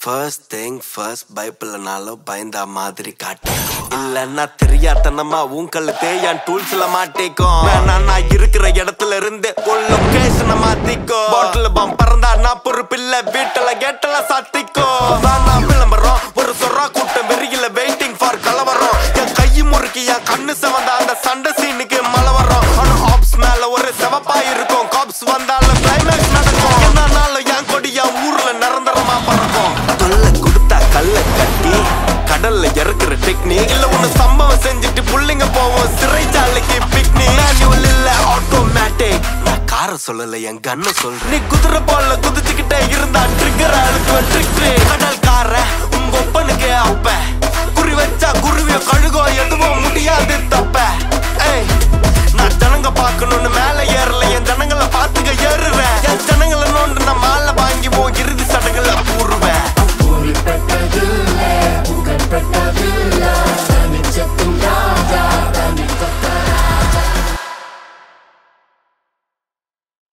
first thing first பைபிள்னாலும் பயந்தா மாதிரி காட்டிக்கும் இல்லன்னா தெரியாதனமா உன் கல்லு தேயான் டூல்ஸ்ல மாட்டிக்கும் வேணா நான் இருக்கிற இடத்துல இருந்து உன் லொகேஷனை மாத்திக்கோ பாட்டில் பம் பறந்தா நான் பொறுப்பில்ல வீட்டுல கேட்டல சத்திக்கோ வேணா விளம்பரம் ஒரு சொரா கூட்டம் வெறியில வெயிட்டிங் ஃபார் கலவரம் என் கை முறுக்கி என் கண்ணு செவந்த அந்த சண்டை சீனுக்கு மழை வரும் ஆனா ஆப்ஸ் மேல ஒரு செவப்பா இருக்கும் காப்ஸ் வந்தாலும் கிளைமேக்ஸ் நடக்கும் என்னன்னாலும் என் கொடி என் ஊர்ல நிரந்தரமா பறக்கும் தொல்லை கொடுத்தா கல்ல கட்டி கடல்ல இறக்குற டெக்னிக் இல்ல ஒண்ணு சம்பவம் செஞ்சுட்டு புள்ளைங்க போவோம் சிறைச்சாலைக்கு பிக்னிக் மேனுவல் இல்ல ஆட்டோமேட்டிக் நான் கார சொல்லல என் கண்ண சொல்றேன் நீ குதிரை போல குதிச்சுக்கிட்டே இருந்தா ட்ரிக்கர் அழுத்துவ ட்ரிக்